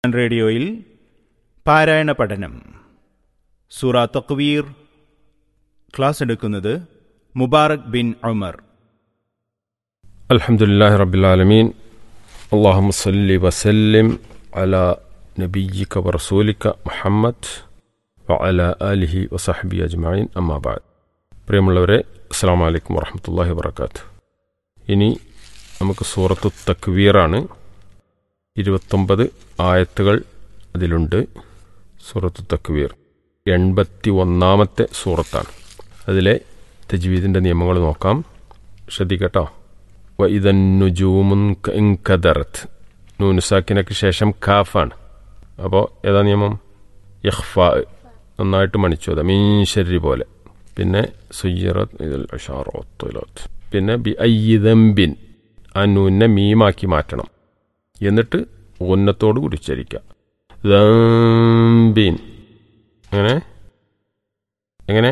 റേഡിയോയിൽ പാരായണ പഠനം സൂറ തക്വീർ ക്ലാസ് എടുക്കുന്നത് മുബാറക് ബിൻ ഉമർ الحمد لله رب العالمين اللهم صل وسلم على نبيك ورسولك محمد وعلى آله وصحبه أجمعين أما بعد പ്രിയമുള്ളവരെ അസ്സാം വലൈക്കും വറഹമത്തല്ലാഹി വബർക്കാത്ത് ഇനി നമുക്ക് സൂറത്തു തക്വീറാണ് ഇരുപത്തൊമ്പത് ആയത്തുകൾ അതിലുണ്ട് സൂറത്തു തക്വീർ എൺപത്തി ഒന്നാമത്തെ സൂറത്താണ് അതിലെ തജ്വീദിൻ്റെ നിയമങ്ങൾ നോക്കാം ശ്രദ്ധിക്കട്ടോ വ ഇതന്നുജൂമുൻ കദറത്ത് നൂനുസാക്കിനൊക്കെ ശേഷം കാഫാണ് അപ്പോൾ ഏതാ നിയമം യഹ്ഫാ നന്നായിട്ട് മണിച്ചു അതാ മീൻശരി പോലെ പിന്നെ സുയ്യറത്ത് ഇതിൽ അഷാറോത്തുലോത്ത് പിന്നെ ബി അയ്യിദംബിൻ ആ നൂനെ മീമാക്കി മാറ്റണം എന്നിട്ട് ഉന്നത്തോട് കൂടി ഉച്ചരിക്കുക ദംബിൻ അങ്ങനെ എങ്ങനെ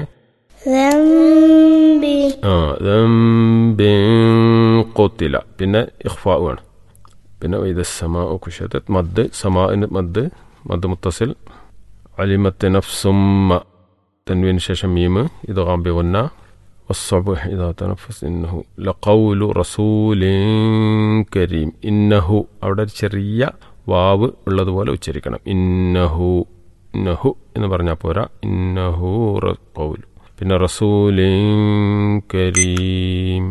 ذنبي ആ ദംബിൻ കൊത്തില പിന്നെ ഇഖ്ഫാ ആണ് പിന്നെ ഇത് സമാ കുഷത്ത് മദ് സമാന് മദ് മദ് മുത്തസിൽ അലിമത്ത് നഫ്സുമ്മ തൻവീന് ശേഷം മീമ് ഇത് റാബി വന്ന والصبح إذا تنفس إنه لقول رسول كريم إنه അവിടെ ഒരു ചെറിയ വാവ് ഉള്ളതുപോലെ ഉച്ചരിക്കണം ഇന്നഹു ഇന്നഹു എന്ന് പറഞ്ഞാൽ പോരാ ഇന്നഹു കൗലു പിന്നെ റസൂലിൻ കരീം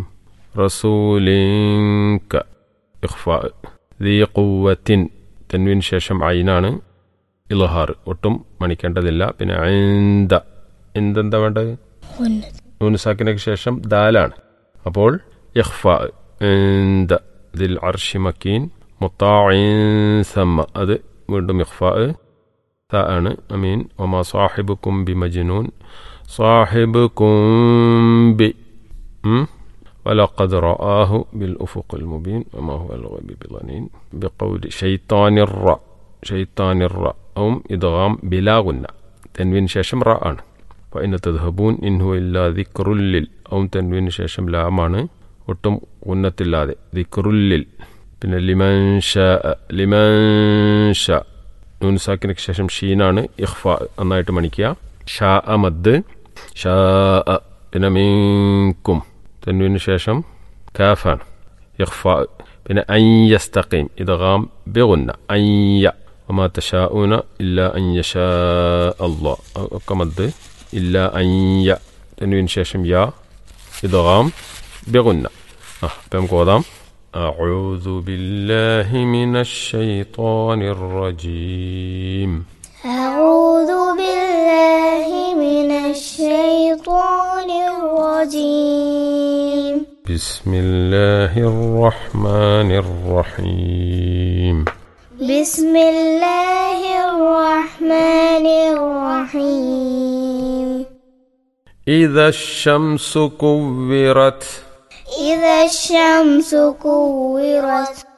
റസൂലിൻക ഇഖ്ഫാ ദീ ഖുവ്വത്തിൻ തൻവിന് ശേഷം ഐനാണ് ഇലഹാർ ഒട്ടും മണിക്കേണ്ടതില്ല പിന്നെ ഐന്ത എന്തെന്താ വേണ്ടത് غنت നൂനുസാക്കിനൊക്കെ ശേഷം ദാലാണ് അപ്പോൾ ഇഖ്ഫാ ഇന്ദ ദിൽ അർഷി മക്കീൻ മുത്താഇൻ സമ്മ അത് വീണ്ടും ഇഖ്ഫാ ത ആണ് അമീൻ ഒമാ സാഹിബുക്കും ബി മജ്നൂൻ സാഹിബുക്കും ബി ഉം? ولقد رآه بالأفق المبين وما هو الغيب بظنين بقول شيطان الرا شيطان الرا أو إدغام بلا غنة تنوين شاشم راء فإن تذهبون إن هو إلا ذكر لل أو تنوين شاشم ലാമാണ് ഒട്ടും ഉന്നത്തില്ലാതെ ദിക്റുല്ലിൽ പിന്നെ ലിമൻ ഷാ ലിമൻ ഷാ നൂൻ സാക്കിനൊക്കെ ശേഷം ഷീനാണ് ഇഖ്ഫ നന്നായിട്ട് മണിക്കുക ഷാ മദ് ഷാ പിന്നെ മീൻകും തന്നുവിന് ശേഷം കാഫാണ് ഇഖ്ഫ പിന്നെ അയ്യസ്തഖീം ഇദ്ഗാം ബിഗുന്ന അയ്യ وما تشاءون إلا أن يشاء الله كمد إلا أن ي تنوين شاشم يا إدغام بغنة آه بهم قوضام أعوذ بالله من الشيطان الرجيم أعوذ بالله من الشيطان الرجيم بسم الله الرحمن الرحيم بسم الله الرحمن الرحيم إذا الشمس كورت إذا الشمس كورت